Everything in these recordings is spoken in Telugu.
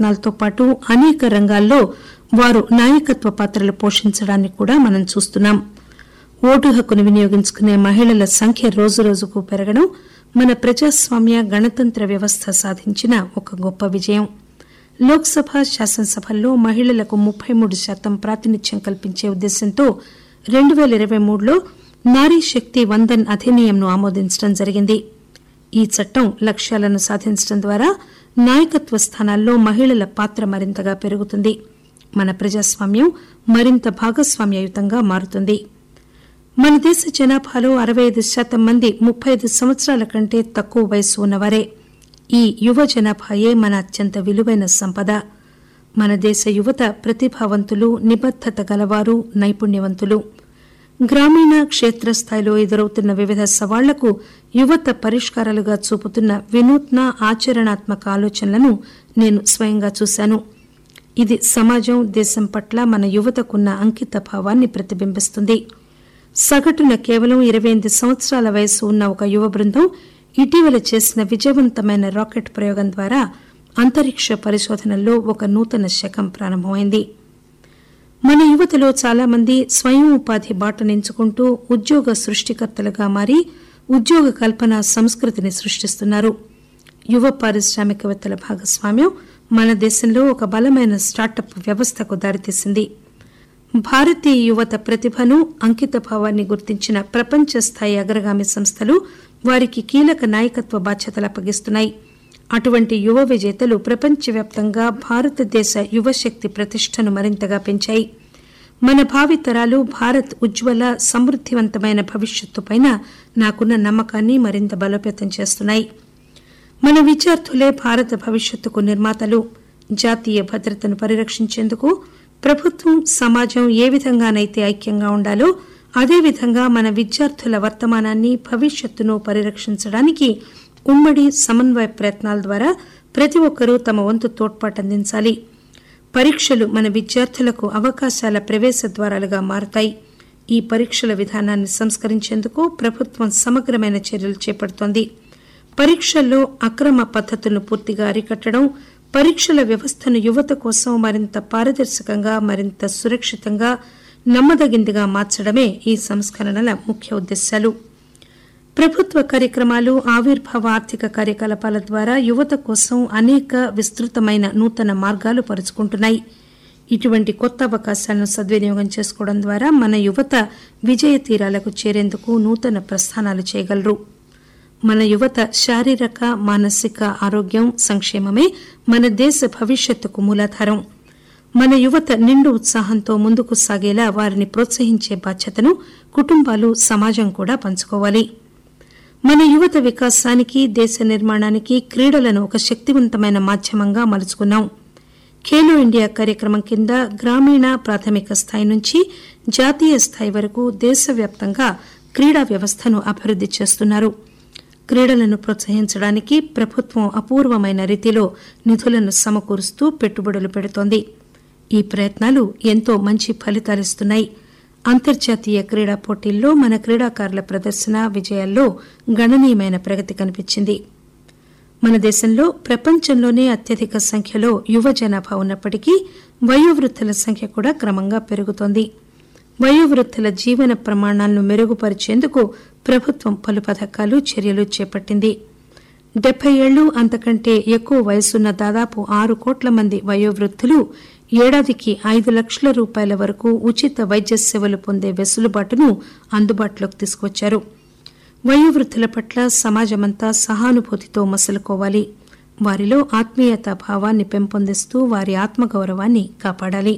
ప్రయత్నాలతో పాటు అనేక రంగాల్లో వారు నాయకత్వ పాత్రలు పోషించడాన్ని కూడా మనం చూస్తున్నాం ఓటు హక్కును వినియోగించుకునే మహిళల సంఖ్య రోజురోజుకు పెరగడం మన ప్రజాస్వామ్య గణతంత్ర వ్యవస్థ సాధించిన ఒక గొప్ప విజయం లోక్సభ శాసనసభల్లో మహిళలకు ముప్పై మూడు శాతం ప్రాతినిధ్యం కల్పించే ఉద్దేశంతో రెండు పేల ఇరవై మూడులో నారీ శక్తి వందన్ అధినియంను ఆమోదించడం జరిగింది ఈ చట్టం లక్ష్యాలను సాధించడం ద్వారా నాయకత్వ స్థానాల్లో మహిళల పాత్ర మరింతగా పెరుగుతుంది మన ప్రజాస్వామ్యం మరింత భాగస్వామ్యయుతంగా మారుతుంది మన దేశ జనాభాలో అరవై ఐదు శాతం మంది ముప్పై ఐదు సంవత్సరాల కంటే తక్కువ వయసు ఉన్నవారే ఈ యువ జనాభాయే మన అత్యంత విలువైన సంపద మన దేశ యువత ప్రతిభావంతులు నిబద్దత గలవారు నైపుణ్యవంతులు గ్రామీణ క్షేత్రస్థాయిలో ఎదురవుతున్న వివిధ సవాళ్లకు యువత పరిష్కారాలుగా చూపుతున్న వినూత్న ఆచరణాత్మక ఆలోచనలను నేను స్వయంగా చూశాను ఇది సమాజం దేశం పట్ల మన యువతకున్న అంకిత భావాన్ని ప్రతిబింబిస్తుంది సగటున కేవలం ఇరవై ఎనిమిది సంవత్సరాల వయసు ఉన్న ఒక యువ బృందం ఇటీవల చేసిన విజయవంతమైన రాకెట్ ప్రయోగం ద్వారా అంతరిక్ష పరిశోధనల్లో ఒక నూతన శకం ప్రారంభమైంది మన యువతలో చాలా మంది స్వయం ఉపాధి బాటను ఎంచుకుంటూ ఉద్యోగ సృష్టికర్తలుగా మారి ఉద్యోగ కల్పన సంస్కృతిని సృష్టిస్తున్నారు యువ పారిశ్రామికవేత్తల భాగస్వామ్యం మన దేశంలో ఒక బలమైన స్టార్టప్ వ్యవస్థకు దారితీసింది భారతీయ యువత ప్రతిభను అంకిత భావాన్ని గుర్తించిన ప్రపంచ స్థాయి అగ్రగామి సంస్థలు వారికి కీలక నాయకత్వ బాధ్యతలు అప్పగిస్తున్నాయి అటువంటి యువ విజేతలు ప్రపంచవ్యాప్తంగా భారతదేశ యువశక్తి ప్రతిష్టను మరింతగా పెంచాయి మన భావితరాలు భారత్ ఉజ్వల సమృద్దివంతమైన భవిష్యత్తుపై నాకున్న నమ్మకాన్ని మరింత బలోపేతం చేస్తున్నాయి మన విద్యార్థులే భారత భవిష్యత్తుకు నిర్మాతలు జాతీయ భద్రతను పరిరక్షించేందుకు ప్రభుత్వం సమాజం ఏ విధంగానైతే ఐక్యంగా ఉండాలో అదేవిధంగా మన విద్యార్థుల వర్తమానాన్ని భవిష్యత్తును పరిరక్షించడానికి ఉమ్మడి సమన్వయ ప్రయత్నాల ద్వారా ప్రతి ఒక్కరూ తమ వంతు తోడ్పాటు అందించాలి పరీక్షలు మన విద్యార్థులకు అవకాశాల ప్రవేశ ద్వారాలుగా మారతాయి ఈ పరీక్షల విధానాన్ని సంస్కరించేందుకు ప్రభుత్వం సమగ్రమైన చర్యలు చేపడుతోంది పరీక్షల్లో అక్రమ పద్దతులను పూర్తిగా అరికట్టడం పరీక్షల వ్యవస్థను యువత కోసం మరింత పారదర్శకంగా మరింత సురక్షితంగా నమ్మదగిందిగా మార్చడమే ఈ సంస్కరణల ముఖ్య ఉద్దేశాలు ప్రభుత్వ కార్యక్రమాలు ఆవిర్భావ ఆర్థిక కార్యకలాపాల ద్వారా యువత కోసం అనేక విస్తృతమైన నూతన మార్గాలు పరుచుకుంటున్నాయి ఇటువంటి కొత్త అవకాశాలను సద్వినియోగం చేసుకోవడం ద్వారా మన యువత విజయ తీరాలకు చేరేందుకు నూతన ప్రస్థానాలు చేయగలరు మన యువత శారీరక మానసిక ఆరోగ్యం సంక్షేమమే మన దేశ భవిష్యత్తుకు మూలాధారం మన యువత నిండు ఉత్సాహంతో ముందుకు సాగేలా వారిని ప్రోత్సహించే బాధ్యతను కుటుంబాలు సమాజం కూడా పంచుకోవాలి మన యువత వికాసానికి దేశ నిర్మాణానికి క్రీడలను ఒక శక్తివంతమైన మాధ్యమంగా మలుచుకున్నాం ఖేలో ఇండియా కార్యక్రమం కింద గ్రామీణ ప్రాథమిక స్థాయి నుంచి జాతీయ స్థాయి వరకు దేశవ్యాప్తంగా క్రీడా వ్యవస్థను అభివృద్ది చేస్తున్నారు క్రీడలను ప్రోత్సహించడానికి ప్రభుత్వం అపూర్వమైన రీతిలో నిధులను సమకూరుస్తూ పెట్టుబడులు పెడుతోంది ఈ ప్రయత్నాలు ఎంతో మంచి ఫలితాలిస్తున్నాయి అంతర్జాతీయ క్రీడా పోటీల్లో మన క్రీడాకారుల ప్రదర్శన విజయాల్లో గణనీయమైన ప్రగతి కనిపించింది మన దేశంలో ప్రపంచంలోనే అత్యధిక సంఖ్యలో యువ జనాభా ఉన్నప్పటికీ వయోవృద్ధుల సంఖ్య కూడా క్రమంగా పెరుగుతోంది వయోవృద్ధుల జీవన ప్రమాణాలను మెరుగుపరిచేందుకు ప్రభుత్వం పలు పథకాలు చర్యలు చేపట్టింది డెబ్బై ఏళ్లు అంతకంటే ఎక్కువ వయసున్న దాదాపు ఆరు కోట్ల మంది వయోవృద్ధులు ఏడాదికి ఐదు లక్షల రూపాయల వరకు ఉచిత వైద్య సేవలు పొందే వెసులుబాటును అందుబాటులోకి తీసుకొచ్చారు వయోవృద్ధుల పట్ల సమాజమంతా సహానుభూతితో మసలుకోవాలి వారిలో ఆత్మీయతా భావాన్ని పెంపొందిస్తూ వారి ఆత్మగౌరవాన్ని కాపాడాలి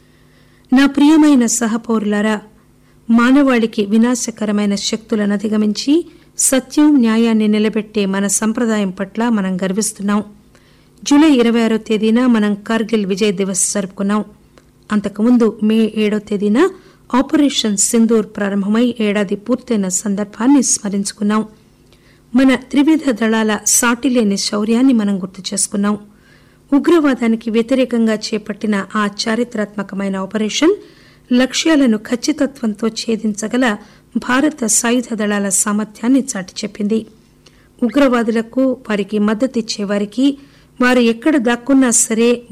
నా ప్రియమైన సహపౌరులారా మానవాళికి వినాశకరమైన శక్తులను అధిగమించి సత్యం న్యాయాన్ని నిలబెట్టే మన సంప్రదాయం పట్ల మనం గర్విస్తున్నాం జూలై ఇరవై ఆరో తేదీన మనం కార్గిల్ విజయ్ దివస్ జరుపుకున్నాం అంతకుముందు మే ఏడో తేదీన ఆపరేషన్ సింధూర్ ప్రారంభమై ఏడాది పూర్తయిన సందర్భాన్ని స్మరించుకున్నాం మన త్రివిధ దళాల సాటిలేని శౌర్యాన్ని మనం గుర్తు చేసుకున్నాం ఉగ్రవాదానికి వ్యతిరేకంగా చేపట్టిన ఆ చారిత్రాత్మకమైన ఆపరేషన్ లక్ష్యాలను ఖచ్చితత్వంతో ఛేదించగల భారత సాయుధ దళాల సామర్థ్యాన్ని చాటి చెప్పింది ఉగ్రవాదులకు వారికి మద్దతిచ్చే వారికి వారు ఎక్కడ దాక్కున్నా సరే